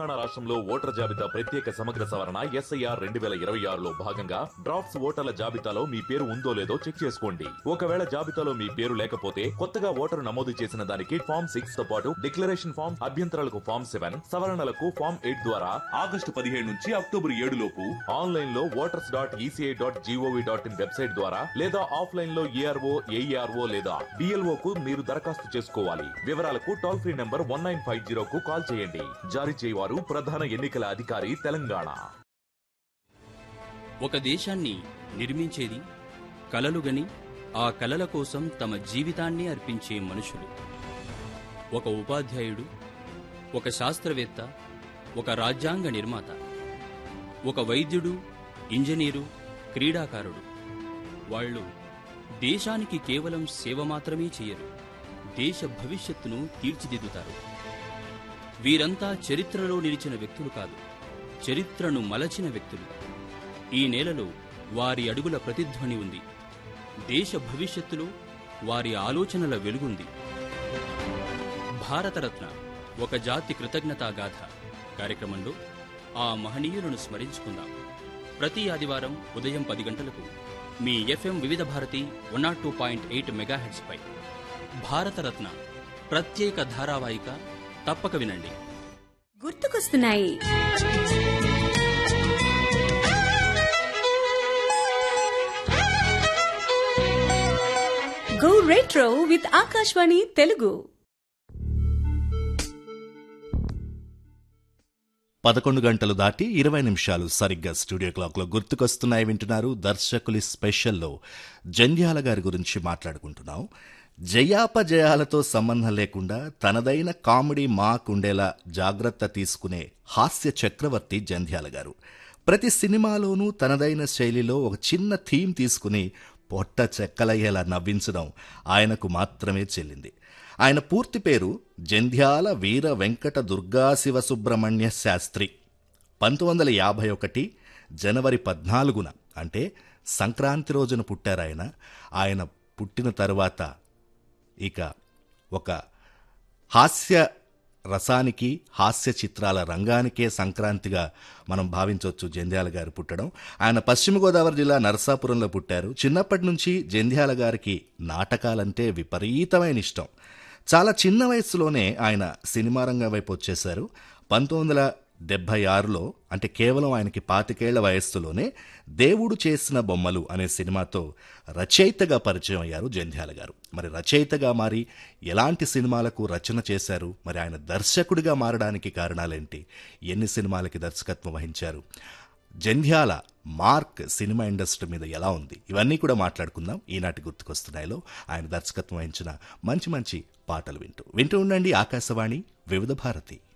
తెలంగాణ రాష్ట్రంలో ఓటర్ జాబితా ప్రత్యేక సమగ్ర సవరణ ఎస్ఐఆర్ రెండు వేల ఇరవై ఆరులో భాగంగా డ్రాఫ్ట్స్ ఓటర్ల జాబితాలో మీ పేరు ఉందో లేదో చెక్ చేసుకోండి ఒకవేళ జాబితాలో మీ పేరు లేకపోతే కొత్తగా ఓటరు నమోదు చేసిన దానికి ఫామ్ సిక్స్ తో పాటు డిక్లరేషన్ ఫామ్ అభ్యంతరాలకు ఫామ్ సెవెన్ సవరణలకు ఫామ్ ఎయిట్ ద్వారా ఆగస్టు పదిహేడు నుంచి అక్టోబర్ ఏడు లోపు ఆన్లైన్ లో voters dot ECI dot gov dot in website ద్వారా లేదా ఆఫ్లైన్ లో ఏఆర్ఓ ఏఈఆర్ఓ లేదా బిఎల్ఓ కు మీరు దరఖాస్తు చేసుకోవాలి వివరాలకు toll free number one nine five zero కు కాల్ చేయండి జారీ చేయవారు ప్రధాన ఎన్నికల అధికారి తెలంగాణ ఒక దేశాన్ని నిర్మించేది కలలుగని ఆ కలల కోసం తమ జీవితాన్ని అర్పించే మనుషులు ఒక ఉపాధ్యాయుడు ఒక శాస్త్రవేత్త ఒక రాజ్యాంగ నిర్మాత ఒక వైద్యుడు ఇంజనీరు క్రీడాకారుడు వాళ్ళు దేశానికి కేవలం సేవ మాత్రమే చేయరు దేశ భవిష్యత్తును తీర్చిదిద్దుతారు వీరంతా చరిత్రలో నిలిచిన వ్యక్తులు కాదు చరిత్రను మలచిన వ్యక్తులు ఈ నేలలో వారి అడుగుల ప్రతిధ్వని ఉంది దేశ భవిష్యత్తులో వారి ఆలోచనల వెలుగుంది భారతరత్న ఒక జాతి కృతజ్ఞతా గాథ కార్యక్రమంలో ఆ మహనీయులను స్మరించుకుందాం ప్రతి ఆదివారం ఉదయం పది గంటలకు మీ FM Vividh Bharati one not two point eight మెగాహెడ్స్పై భారతరత్న ప్రత్యేక ధారావాహిక తప్పక వినండి గుర్తుకొస్తున్నాయి go retro with Akashvani Telugu పదకొండు గంటలు దాటి ఇరవై నిమిషాలు సరిగ్గా స్టూడియో క్లాక్లో గుర్తుకొస్తున్నాయి వింటున్నారు దర్శకులి స్పెషల్లో జంధ్యాల గారి గురించి మాట్లాడుకుంటున్నాం జయాపజయాలతో సంబంధం లేకుండా తనదైన కామెడీ మాక్ ఉండేలా జాగ్రత్త తీసుకునే హాస్య చక్రవర్తి జంధ్యాల గారు ప్రతి సినిమాలోనూ తనదైన శైలిలో ఒక చిన్న థీమ్ తీసుకుని పొట్ట చెక్కలయ్యేలా నవ్వించడం ఆయనకు మాత్రమే చెల్లింది ఆయన పూర్తి పేరు జంధ్యాల వీర వెంకట దుర్గా శివ సుబ్రహ్మణ్య శాస్త్రి పంతొమ్మిది వందల యాభై ఒకటి జనవరి పద్నాలుగున అంటే సంక్రాంతి రోజున పుట్టారాయన ఆయన పుట్టిన తరువాత ఇక ఒక హాస్య రసానికి హాస్య చిత్రాల రంగానికే సంక్రాంతిగా మనం భావించవచ్చు జంధ్యాల గారు పుట్టడం ఆయన పశ్చిమ గోదావరి జిల్లా నరసాపురంలో పుట్టారు చిన్నప్పటి నుంచి జంధ్యాల గారికి నాటకాలంటే విపరీతమైన ఇష్టం చాలా చిన్న వయసులోనే ఆయన సినిమా రంగం వైపు వచ్చేశారు పంతొమ్మిది వందల డెబ్బై ఆరులో అంటే కేవలం ఆయనకి పాతికేళ్ల వయస్సులోనే దేవుడు చేసిన బొమ్మలు అనే సినిమాతో రచయితగా పరిచయం అయ్యారు జంధ్యాల గారు మరి రచయితగా మారి ఎలాంటి సినిమాలకు రచన చేశారు మరి ఆయన దర్శకుడిగా మారడానికి కారణాలేంటి ఎన్ని సినిమాలకి దర్శకత్వం వహించారు జంధ్యాల మార్క్ సినిమా ఇండస్ట్రీ మీద ఎలా ఉంది ఇవన్నీ కూడా మాట్లాడుకుందాం ఈనాటి గుర్తుకొస్తున్నాయిలో ఆయన దర్శకత్వం వహించిన మంచి మంచి పాటలు వింటూ వింటూ ఉండండి ఆకాశవాణి వివిధ భారతి